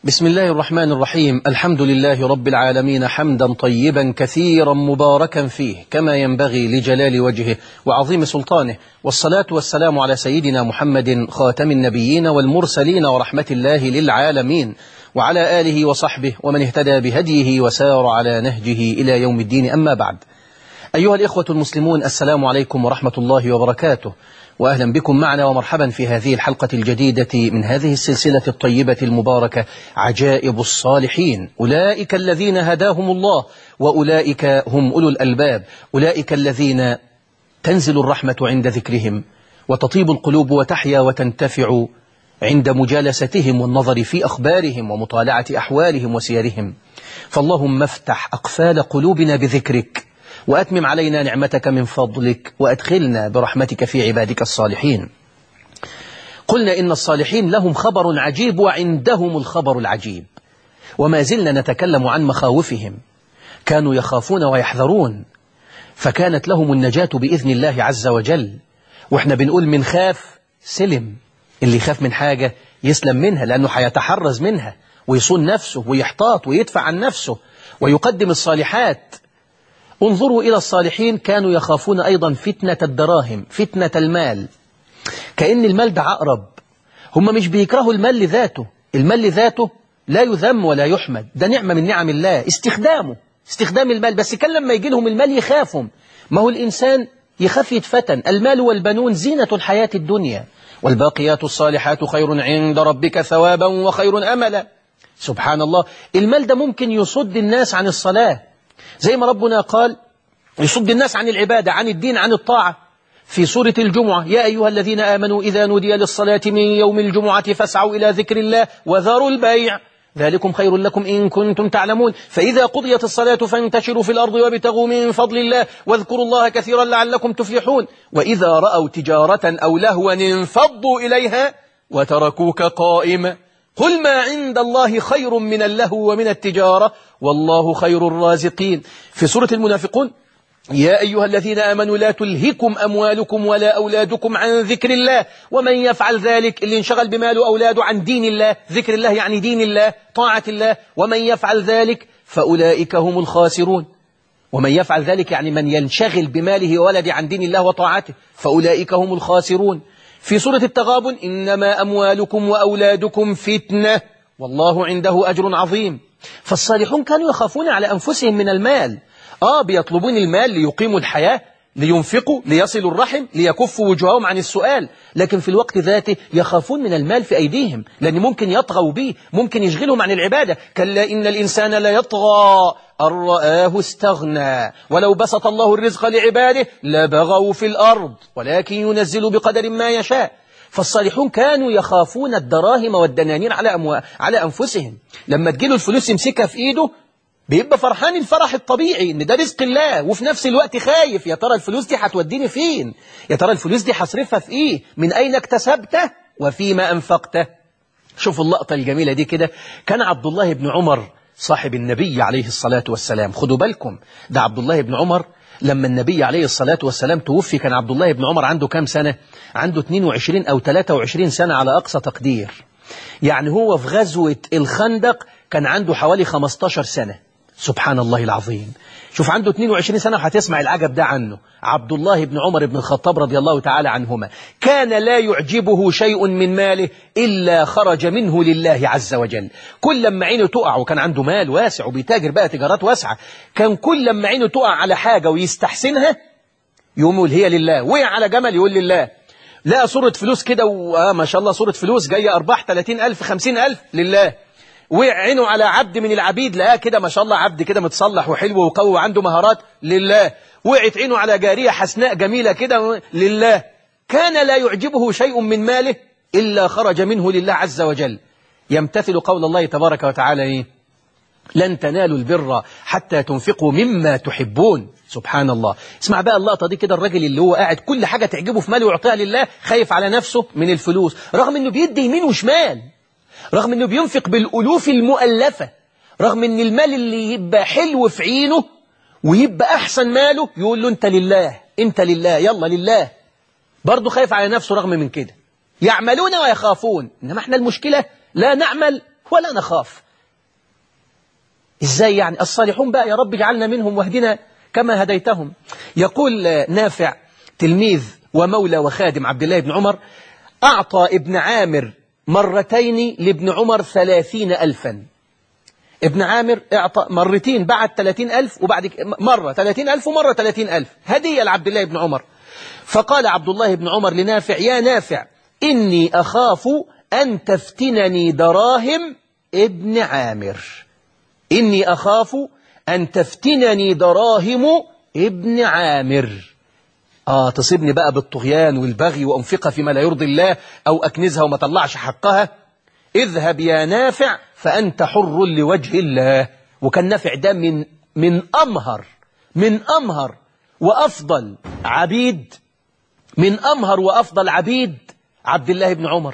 بسم الله الرحمن الرحيم الحمد لله رب العالمين حمدا طيبا كثيرا مباركا فيه كما ينبغي لجلال وجهه وعظيم سلطانه والصلاة والسلام على سيدنا محمد خاتم النبيين والمرسلين ورحمة الله للعالمين وعلى آله وصحبه ومن اهتدى بهديه وسار على نهجه إلى يوم الدين أما بعد أيها الإخوة المسلمون السلام عليكم ورحمة الله وبركاته وأهلا بكم معنا ومرحبا في هذه الحلقة الجديدة من هذه السلسلة الطيبة المباركة عجائب الصالحين أولئك الذين هداهم الله وأولئك هم أولو الألباب أولئك الذين تنزل الرحمة عند ذكرهم وتطيب القلوب وتحيا وتنتفع عند مجالستهم والنظر في أخبارهم ومطالعة أحوالهم وسيرهم فاللهم افتح أقفال قلوبنا بذكرك وأتمم علينا نعمتك من فضلك وأدخلنا برحمتك في عبادك الصالحين قلنا إن الصالحين لهم خبر عجيب وعندهم الخبر العجيب وما زلنا نتكلم عن مخاوفهم كانوا يخافون ويحذرون فكانت لهم النجاة بإذن الله عز وجل وإحنا بنقول من خاف سلم اللي يخاف من حاجة يسلم منها لأنه هيتحرز منها ويصون نفسه ويحتاط ويدفع عن نفسه ويقدم الصالحات انظروا إلى الصالحين كانوا يخافون أيضا فتنة الدراهم فتنة المال كأن المال ده عقرب هم مش بيكرهوا المال لذاته المال لذاته لا يذم ولا يحمد ده نعمة من نعم الله استخدامه استخدام المال بس كان لما يجي لهم المال يخافهم ما هو الإنسان يخاف يتفتن المال والبنون زينة الحياة الدنيا والباقيات الصالحات خير عند ربك ثوابا وخير أملا سبحان الله المال ده ممكن يصد الناس عن الصلاة زي ما ربنا قال يصد الناس عن العبادة عن الدين عن الطاعة في سورة الجمعة يا أيها الذين آمنوا إذا نودي للصلاة من يوم الجمعة فاسعوا إلى ذكر الله وذروا البيع ذلكم خير لكم إن كنتم تعلمون فإذا قضيت الصلاة فانتشروا في الأرض وابتغوا من فضل الله واذكروا الله كثيرا لعلكم تفلحون وإذا رأوا تجارة أو لهوا انفضوا إليها وتركوك قائما قل ما عند الله خير من اللهو ومن التجارة والله خير الرازقين في سورة المنافقون يا أيها الذين آمنوا لا تلهكم أموالكم ولا أولادكم عن ذكر الله ومن يفعل ذلك اللي انشغل بماله أولاده عن دين الله ذكر الله يعني دين الله طاعة الله ومن يفعل ذلك فأولئك هم الخاسرون ومن يفعل ذلك يعني من ينشغل بماله وولده عن دين الله وطاعته فأولئك هم الخاسرون في سورة التغابن إنما أموالكم وأولادكم فتنة والله عنده أجر عظيم فالصالحون كانوا يخافون على أنفسهم من المال آه بيطلبون المال ليقيموا الحياة لينفقوا ليصلوا الرحم ليكفوا وجوههم عن السؤال لكن في الوقت ذاته يخافون من المال في أيديهم لأن ممكن يطغوا به ممكن يشغلهم عن العبادة كلا إن الإنسان لا يطغى أن رآه استغنى ولو بسط الله الرزق لعباده لبغوا في الأرض ولكن ينزل بقدر ما يشاء فالصالحون كانوا يخافون الدراهم والدنانير على, أمو... على أنفسهم لما تجيله الفلوس يمسكها في إيده بيبقى فرحان الفرح الطبيعي ان ده رزق الله وفي نفس الوقت خايف يا ترى الفلوس دي هتوديني فين يا ترى الفلوس دي هصرفها في ايه من اين اكتسبته وفيما انفقته شوفوا اللقطة الجميلة دي كده كان عبد الله بن عمر صاحب النبي عليه الصلاة والسلام خدوا بالكم ده عبد الله بن عمر لما النبي عليه الصلاة والسلام توفي كان عبد الله بن عمر عنده كام سنة عنده 22 أو 23 سنة على أقصى تقدير يعني هو في غزوة الخندق كان عنده حوالي 15 سنة سبحان الله العظيم شوف عنده 22 سنة وهتسمع العجب ده عنه عبد الله بن عمر بن الخطاب رضي الله تعالى عنهما كان لا يعجبه شيء من ماله إلا خرج منه لله عز وجل كل لما عينه تقع وكان عنده مال واسع وبيتاجر بقى تجارات واسعة كان كل لما عينه تقع على حاجة ويستحسنها يقوم يقول هي لله وقع على جمل يقول لله لا صورة فلوس كده وآه ما شاء الله صورة فلوس جاية أرباح 30000 50000 لله وقع عينه على عبد من العبيد لقاه كده ما شاء الله عبد كده متصلح وحلو وقوي وعنده مهارات لله وقعت عينه على جارية حسناء جميلة كده لله كان لا يعجبه شيء من ماله إلا خرج منه لله عز وجل يمتثل قول الله تبارك وتعالى إيه؟ لن تنالوا البر حتى تنفقوا مما تحبون سبحان الله اسمع بقى اللقطة دي كده الراجل اللي هو قاعد كل حاجة تعجبه في ماله ويعطيها لله خايف على نفسه من الفلوس رغم انه بيدي يمين وشمال رغم انه بينفق بالالوف المؤلفة رغم ان المال اللي يبقى حلو في عينه ويبقى احسن ماله يقول له انت لله انت لله يلا لله برضه خايف على نفسه رغم من كده يعملون ويخافون انما احنا المشكلة لا نعمل ولا نخاف إزاي يعني الصالحون بقى يا رب اجعلنا منهم واهدنا كما هديتهم يقول نافع تلميذ ومولى وخادم عبد الله بن عمر أعطى ابن عامر مرتين لابن عمر ثلاثين ألفا ابن عامر اعطى مرتين بعد ثلاثين ألف وبعد مرة ثلاثين ألف ومرة ثلاثين ألف هدية لعبد الله بن عمر فقال عبد الله بن عمر لنافع يا نافع إني أخاف أن تفتنني دراهم ابن عامر إني أخاف أن تفتنني دراهم ابن عامر آه تصيبني بقى بالطغيان والبغي وأنفقها فيما لا يرضي الله أو أكنزها وما طلعش حقها اذهب يا نافع فأنت حر لوجه الله وكان نافع ده من من أمهر من أمهر وأفضل عبيد من أمهر وأفضل عبيد عبد الله بن عمر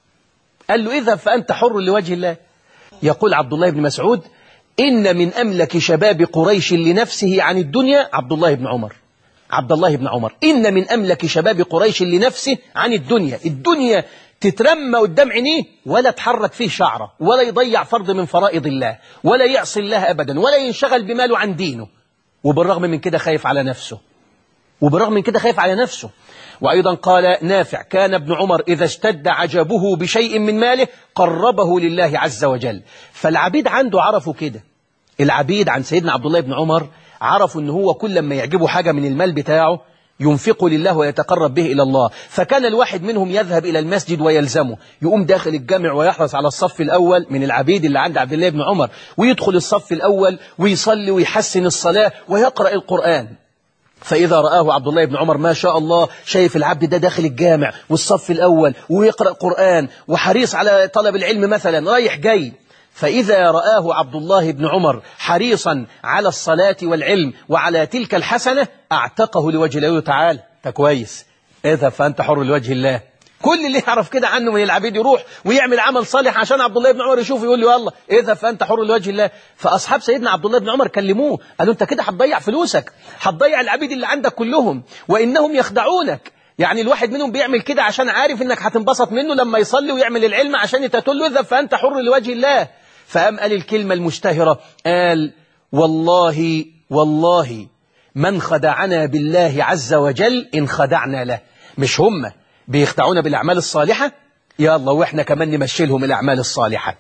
قال له اذهب فأنت حر لوجه الله يقول عبد الله بن مسعود إن من أملك شباب قريش لنفسه عن الدنيا عبد الله بن عمر عبد الله بن عمر إن من أملك شباب قريش لنفسه عن الدنيا الدنيا تترمى قدام عينيه ولا تحرك فيه شعره ولا يضيع فرض من فرائض الله ولا يعصي الله أبدا ولا ينشغل بماله عن دينه وبالرغم من كده خايف على نفسه وبالرغم من كده خايف على نفسه وأيضا قال نافع كان ابن عمر إذا اشتد عجبه بشيء من ماله قربه لله عز وجل فالعبيد عنده عرفوا كده العبيد عن سيدنا عبد الله بن عمر عرفوا ان هو كل ما يعجبه حاجة من المال بتاعه ينفق لله ويتقرب به إلى الله فكان الواحد منهم يذهب إلى المسجد ويلزمه يقوم داخل الجامع ويحرص على الصف الأول من العبيد اللي عند عبد الله بن عمر ويدخل الصف الأول ويصلي ويحسن الصلاة ويقرأ القرآن فإذا رآه عبد الله بن عمر ما شاء الله شايف العبد ده داخل الجامع والصف الأول ويقرأ قرآن وحريص على طلب العلم مثلا رايح جاي فإذا رآه عبد الله بن عمر حريصا على الصلاة والعلم وعلى تلك الحسنة اعتقه لوجه الله تعالى كويس اذهب فأنت حر لوجه الله كل اللي يعرف كده عنه من العبيد يروح ويعمل عمل صالح عشان عبد الله بن عمر يشوف يقول له يلا اذهب فانت حر لوجه الله فاصحاب سيدنا عبد الله بن عمر كلموه قالوا انت كده هتضيع فلوسك هتضيع العبيد اللي عندك كلهم وانهم يخدعونك يعني الواحد منهم بيعمل كده عشان عارف انك هتنبسط منه لما يصلي ويعمل العلم عشان انت تقول له اذهب فانت حر لوجه الله فقام قال الكلمه المشتهره قال والله والله من خدعنا بالله عز وجل ان خدعنا له مش هم بيخدعونا بالأعمال الصالحة يا الله وإحنا كمان نمشي لهم الأعمال الصالحة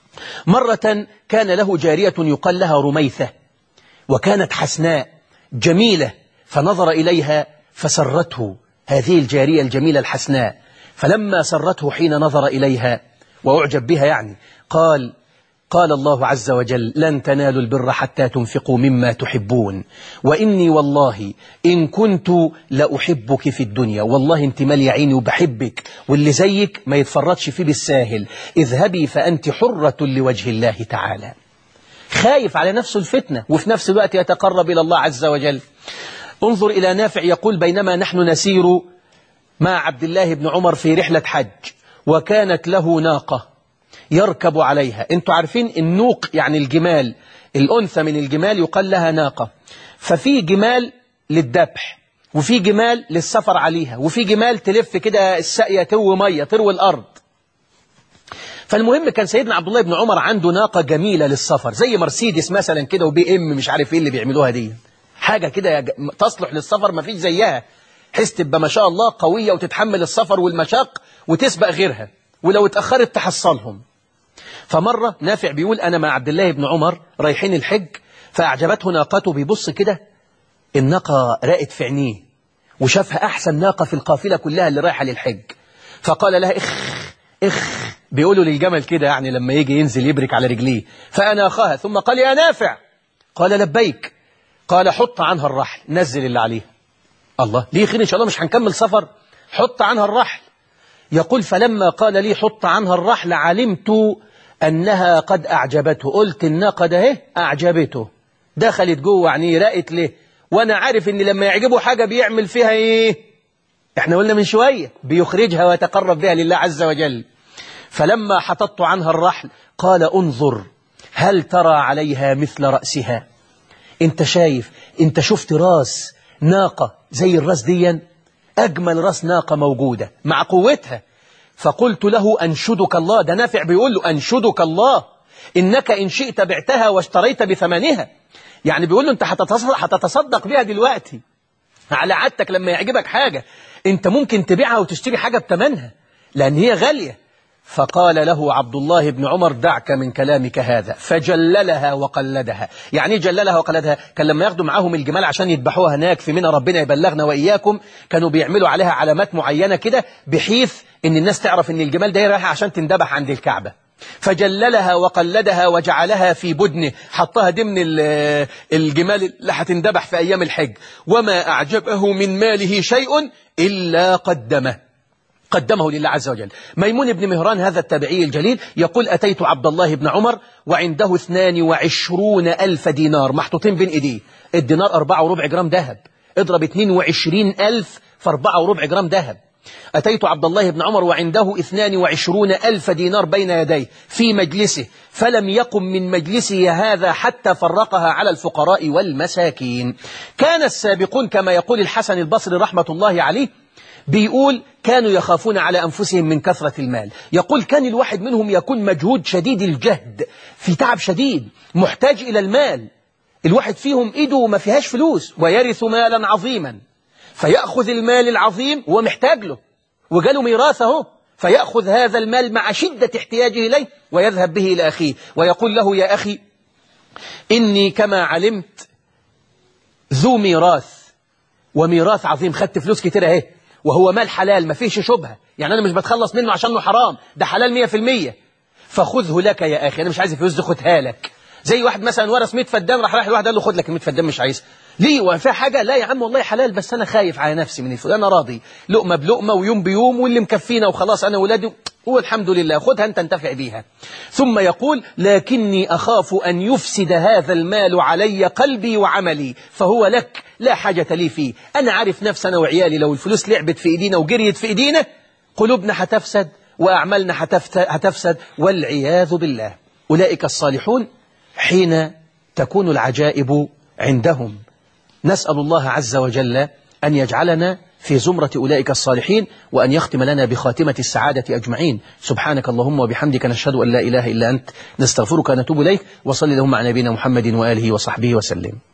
مرة كان له جارية يقال لها رميثة وكانت حسناء جميلة فنظر إليها فسرته هذه الجارية الجميلة الحسناء فلما سرته حين نظر إليها وأعجب بها يعني قال قال الله عز وجل لن تنالوا البر حتى تنفقوا مما تحبون وإني والله إن كنت لأحبك في الدنيا والله انت مالي عيني وبحبك واللي زيك ما يتفرطش فيه بالساهل اذهبي فأنت حرة لوجه الله تعالى خايف على نفسه الفتنة وفي نفس الوقت يتقرب إلى الله عز وجل انظر إلى نافع يقول بينما نحن نسير مع عبد الله بن عمر في رحلة حج وكانت له ناقة يركب عليها انتوا عارفين النوق يعني الجمال الأنثى من الجمال يقال لها ناقة ففي جمال للذبح وفي جمال للسفر عليها وفي جمال تلف كده الساقية توي مية تروي الأرض فالمهم كان سيدنا عبد الله بن عمر عنده ناقة جميلة للسفر زي مرسيدس مثلا كده وبي ام مش عارف ايه اللي بيعملوها دي حاجة كده تصلح للسفر ما فيش زيها حس تبقى ما شاء الله قوية وتتحمل السفر والمشاق وتسبق غيرها ولو اتأخرت تحصلهم فمرة نافع بيقول أنا مع عبد الله بن عمر رايحين الحج فأعجبته ناقته بيبص كده الناقة رأت في عينيه وشافها أحسن ناقة في القافلة كلها اللي رايحة للحج فقال لها إخ إخ بيقولوا للجمل كده يعني لما يجي ينزل يبرك على رجليه فأناخها ثم قال يا نافع قال لبيك قال حط عنها الرحل نزل اللي عليها الله ليه خير إن شاء الله مش هنكمل سفر حط عنها الرحل يقول فلما قال لي حط عنها الرحل علمت أنها قد أعجبته قلت الناقة ده اهي أعجبته دخلت جوه يعني رأت ليه وأنا عارف إن لما يعجبه حاجة بيعمل فيها إيه إحنا قلنا من شوية بيخرجها ويتقرب بها لله عز وجل فلما حططت عنها الرحل قال انظر هل ترى عليها مثل رأسها انت شايف انت شفت راس ناقة زي الراس ديا أجمل راس ناقة موجودة مع قوتها فقلت له أنشدك الله ده نافع بيقول له أنشدك الله إنك إن شئت بعتها واشتريت بثمنها يعني بيقول له أنت هتتصدق, هتتصدق بيها دلوقتي على عادتك لما يعجبك حاجة أنت ممكن تبيعها وتشتري حاجة بثمنها لأن هي غالية فقال له عبد الله بن عمر دعك من كلامك هذا فجللها وقلدها يعني جللها وقلدها كان لما ياخدوا معاهم الجمال عشان يذبحوها هناك في منى ربنا يبلغنا وإياكم كانوا بيعملوا عليها علامات معينة كده بحيث ان الناس تعرف ان الجمال ده رايحة عشان تندبح عند الكعبة فجللها وقلدها وجعلها في بدنه حطها ضمن الجمال اللي هتندبح في أيام الحج وما أعجبه من ماله شيء إلا قدمه قدمه لله عز وجل ميمون بن مهران هذا التابعي الجليل يقول أتيت عبد الله بن عمر وعنده اثنان وعشرون ألف دينار محطوطين بين إيديه الدينار أربعة وربع جرام ذهب اضرب اثنين وعشرين ألف فاربعة وربع جرام ذهب أتيت عبد الله بن عمر وعنده اثنان وعشرون ألف دينار بين يديه في مجلسه فلم يقم من مجلسه هذا حتى فرقها على الفقراء والمساكين كان السابقون كما يقول الحسن البصري رحمة الله عليه بيقول كانوا يخافون على أنفسهم من كثرة المال يقول كان الواحد منهم يكون مجهود شديد الجهد في تعب شديد محتاج إلى المال الواحد فيهم إيده ما فيهاش فلوس ويرث مالا عظيما فيأخذ المال العظيم وهو محتاج له وجاله ميراثه فيأخذ هذا المال مع شدة احتياجه إليه ويذهب به إلى أخيه ويقول له يا أخي إني كما علمت ذو ميراث وميراث عظيم خدت فلوس كتير اهي وهو مال حلال ما فيش شبهة يعني أنا مش بتخلص منه عشانه حرام ده حلال مية في المية فخذه لك يا أخي أنا مش عايز الفلوس دي خدها لك زي واحد مثلا ورث 100 فدان راح راح لواحد قال له خد لك ال 100 فدان مش عايز ليه وفي حاجة لا يا عم والله حلال بس أنا خايف على نفسي من الفلوس أنا راضي لقمة بلقمة ويوم بيوم واللي مكفينا وخلاص أنا ولادي هو الحمد لله خدها أنت انتفع بيها ثم يقول لكني أخاف أن يفسد هذا المال علي قلبي وعملي فهو لك لا حاجة لي فيه أنا عارف نفسي أنا وعيالي لو الفلوس لعبت في إيدينا وجريت في إيدينا قلوبنا هتفسد وأعمالنا هتفسد والعياذ بالله أولئك الصالحون حين تكون العجائب عندهم نسأل الله عز وجل أن يجعلنا في زمرة أولئك الصالحين وأن يختم لنا بخاتمة السعادة أجمعين سبحانك اللهم وبحمدك نشهد أن لا إله إلا أنت نستغفرك ونتوب إليك وصل اللهم على نبينا محمد وآله وصحبه وسلم